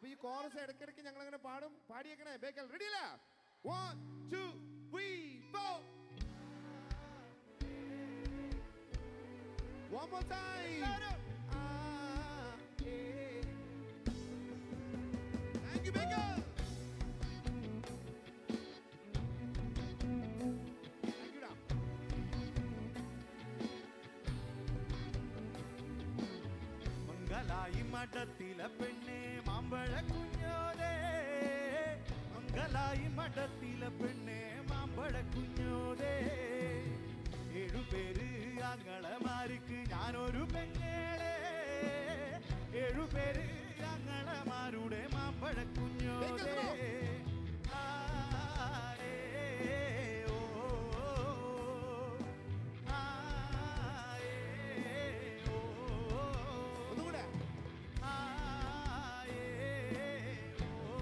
ഈ കോറസ് ഇടയ്ക്കിടയ്ക്ക് ഞങ്ങൾ അങ്ങനെ പാടും പാടിയേക്കണേ ബേക്കൽ റെഡി അല്ല one two three four One more time. Ah, yeah. Thank you, Baker. Thank you, Ram. മംഗലായി മഠത്തിലെ പെണ്ണെ മാമ്പഴ കുഞ്ഞോരേ മംഗലായി മഠത്തിലെ പെണ്ണെ മാമ്പഴ കുഞ്ഞോരേ ഏഴുപേര് അങ്ങളമാർക്ക് ഞാനൊരു പെങ്ങളെ ഏഴുപേര് അങ്ങളമാരുടെ മാമ്പഴ കുഞ്ഞോരേ ആരേ, ഓ, ആരേ, ഓ, ഒന്നുകൂടെ ആയേ ഓ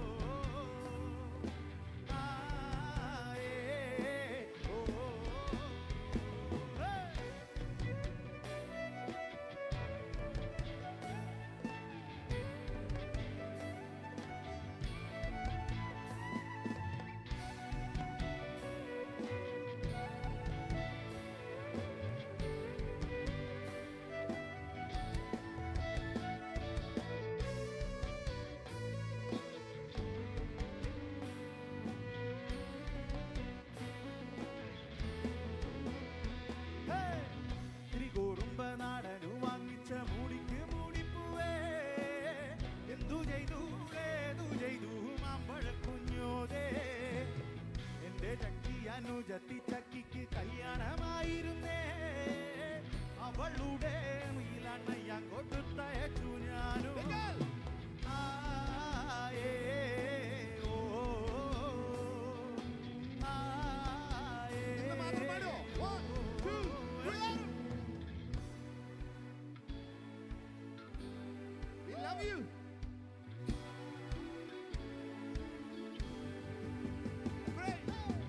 ആയേ ഓ ഹേ ത്രികൂറുമ്പ നാടനു വാങ്ങിച്ച മൂടിക്ക് മൂടിപ്പൂവേ എന്തു ചെയ്തു ഏതു ചെയ്തു മാമ്പഴ കുഞ്ഞോതേ എന്റെ ചക്കി അനുജത്തി ചക്കിക്ക് കല്യാണമായിരുന്നേ അവളുടെ നീലണ്ണയ്യാൻ കൊടുത്തയച്ചു ഞാനും ബേക്കൽ ആയേ ഓ ആയേ ഇത് മാത്രം പാടുവോ? One, two, three. We love you. Great.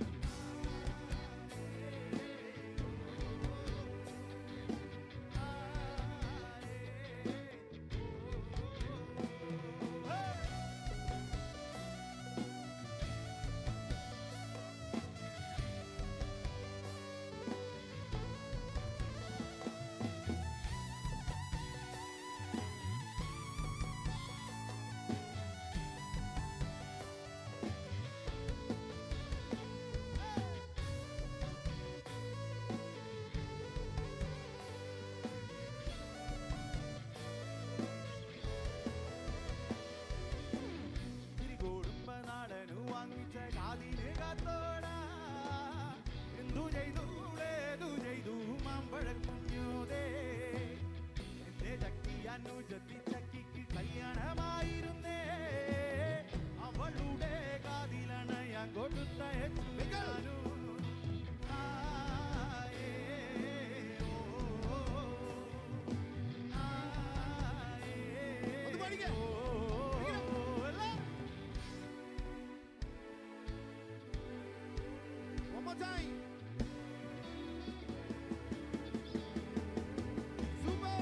തിരികോടുമ്പ നാടനു വാങ്ങിച്ച കാതിന് കാത്തോടാ എന്തു ചെയ്തു ഏതു ചെയ്തു മാമ്പഴ കുഞ്ഞോതേ എന്റെ ചക്കി അനുജത്തി ചക്കിക്ക് കല്യാണമായിരുന്നേ അവളുടെ കാതിലണയാൻ കൊടുത്തയച്ചു ഞാനും. ആയേ, ഓ, ആയേ, ഒന്ന് പാടിക്കേ. ഓ, എല്ലാം One more time. Super.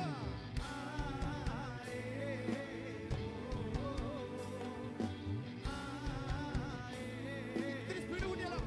ഇത്തിരി സ്പീഡ് കൂട്ടിയാലോ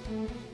ആ